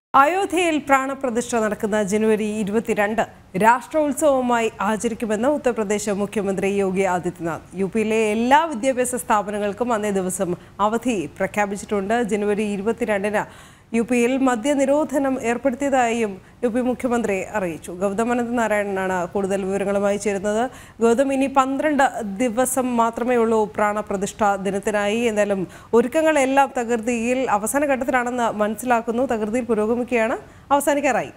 അയോധ്യയിൽ പ്രാണപ്രതിഷ്ഠ നടക്കുന്ന ജനുവരി ഇരുപത്തിരണ്ട് രാഷ്ട്രോത്സവമായി ആചരിക്കുമെന്ന് ഉത്തർപ്രദേശ് മുഖ്യമന്ത്രി യോഗി ആദിത്യനാഥ് യു പിയിലെ എല്ലാ വിദ്യാഭ്യാസ സ്ഥാപനങ്ങൾക്കും അന്നേ ദിവസം അവധി പ്രഖ്യാപിച്ചിട്ടുണ്ട് ജനുവരി ഇരുപത്തിരണ്ടിന് യു പിയിൽ മദ്യനിരോധനം ഏർപ്പെടുത്തിയതായും യു പി മുഖ്യമന്ത്രി അറിയിച്ചു ഗൗതം അനന്ത നാരായണനാണ് കൂടുതൽ വിവരങ്ങളുമായി ചേരുന്നത് ഗൗതം ഇനി പന്ത്രണ്ട് ദിവസം മാത്രമേ ഉള്ളൂ പ്രാണപ്രതിഷ്ഠ ദിനത്തിനായി എന്തായാലും ഒരുക്കങ്ങളെല്ലാം തകൃതിയിൽ അവസാന ഘട്ടത്തിലാണെന്ന് മനസ്സിലാക്കുന്നു തകൃതിയിൽ പുരോഗമിക്കുകയാണ് അവസാനിക്കാറായി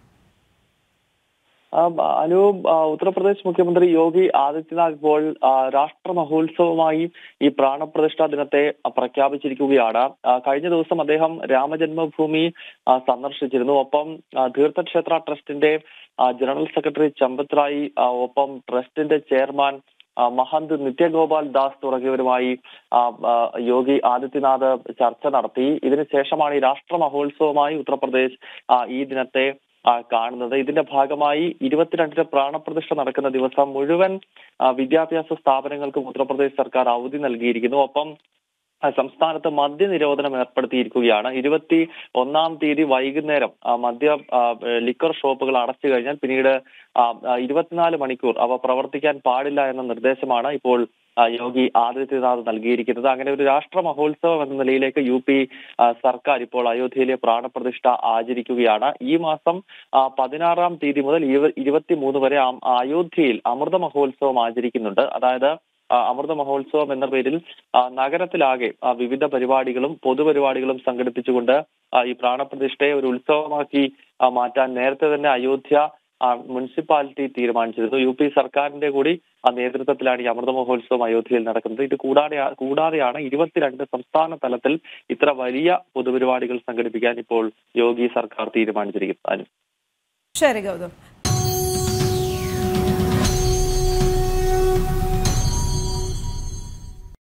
ആ, അനു ആ, ഉത്തർപ്രദേശ് മുഖ്യമന്ത്രി യോഗി ആദിത്യനാഥ് ഇപ്പോൾ ആ, രാഷ്ട്ര മഹോത്സവമായി ഈ പ്രാണപ്രതിഷ്ഠാ ദിനത്തെ ആ, പ്രഖ്യാപിച്ചിരിക്കുകയാണ് ആ, കഴിഞ്ഞ ദിവസം അദ്ദേഹം രാമജന്മഭൂമി ആ, സന്ദർശിച്ചിരുന്നു ഒപ്പം ആ, തീർത്ഥക്ഷേത്ര ട്രസ്റ്റിന്റെ ആ, ജനറൽ സെക്രട്ടറി ചമ്പത് റായി ആ, ഒപ്പം ട്രസ്റ്റിന്റെ ചെയർമാൻ ആ, മഹന്ത് നിത്യഗോപാൽ ദാസ് തുടങ്ങിയവരുമായി ആ, ആ, യോഗി ആദിത്യനാഥ് ചർച്ച നടത്തി ഇതിനുശേഷമാണ് ഈ രാഷ്ട്ര മഹോത്സവമായി ഉത്തർപ്രദേശ് ആ, ഈ ദിനത്തെ ആ, കാണുന്നത് ഇതിന്റെ ഭാഗമായി ഇരുപത്തിരണ്ടിന് പ്രാണപ്രതിഷ്ഠ നടക്കുന്ന ദിവസം മുഴുവൻ ആ, വിദ്യാഭ്യാസ സ്ഥാപനങ്ങൾക്കും ഉത്തർപ്രദേശ് സർക്കാർ അവധി നൽകിയിരിക്കുന്നു ഒപ്പം ആ, സംസ്ഥാനത്ത് മദ്യനിരോധനം ഏർപ്പെടുത്തിയിരിക്കുകയാണ് ഇരുപത്തി ഒന്നാം തീയതി വൈകുന്നേരം ആ, മദ്യ ആ, ലിക്കർ ഷോപ്പുകൾ അടച്ചു കഴിഞ്ഞാൽ പിന്നീട് ആ, ആ, ഇരുപത്തിനാല് മണിക്കൂർ അവ പ്രവർത്തിക്കാൻ പാടില്ല എന്ന നിർദ്ദേശമാണ് ഇപ്പോൾ ആ, യോഗി ആദിത്യനാഥ് നൽകിയിരിക്കുന്നത് അങ്ങനെ ഒരു രാഷ്ട്ര മഹോത്സവം എന്ന നിലയിലേക്ക് യു പി ആ, സർക്കാർ ഇപ്പോൾ അയോധ്യയിലെ പ്രാണപ്രതിഷ്ഠ ആചരിക്കുകയാണ് ഈ മാസം ആ, പതിനാറാം തീയതി മുതൽ ഇരുപത്തിമൂന്ന് വരെ ആ- അയോധ്യയിൽ അമൃത മഹോത്സവം ആചരിക്കുന്നുണ്ട് അതായത് ആ, അമൃത മഹോത്സവം എന്ന പേരിൽ ആ, നഗരത്തിലാകെ ആ, വിവിധ പരിപാടികളും പൊതുപരിപാടികളും സംഘടിപ്പിച്ചുകൊണ്ട് ആ, ഈ പ്രാണപ്രതിഷ്ഠയെ ഒരു ഉത്സവമാക്കി ആ, മാറ്റാൻ നേരത്തെ തന്നെ അയോധ്യ ആ, മുനിസിപ്പാലിറ്റി തീരുമാനിച്ചിരുന്നു യു പി സർക്കാരിന്റെ കൂടി ആ നേതൃത്വത്തിലാണ് ഈ അമൃത മഹോത്സവം അയോധ്യയിൽ നടക്കുന്നത് ഇത് കൂടാതെ കൂടാതെയാണ് ഇരുപത്തിരണ്ട് സംസ്ഥാന തലത്തിൽ ഇത്ര വലിയ പൊതുപരിപാടികൾ സംഘടിപ്പിക്കാൻ ഇപ്പോൾ യോഗി സർക്കാർ തീരുമാനിച്ചിരിക്കുന്നത് അനു. ശരി ഗൗതം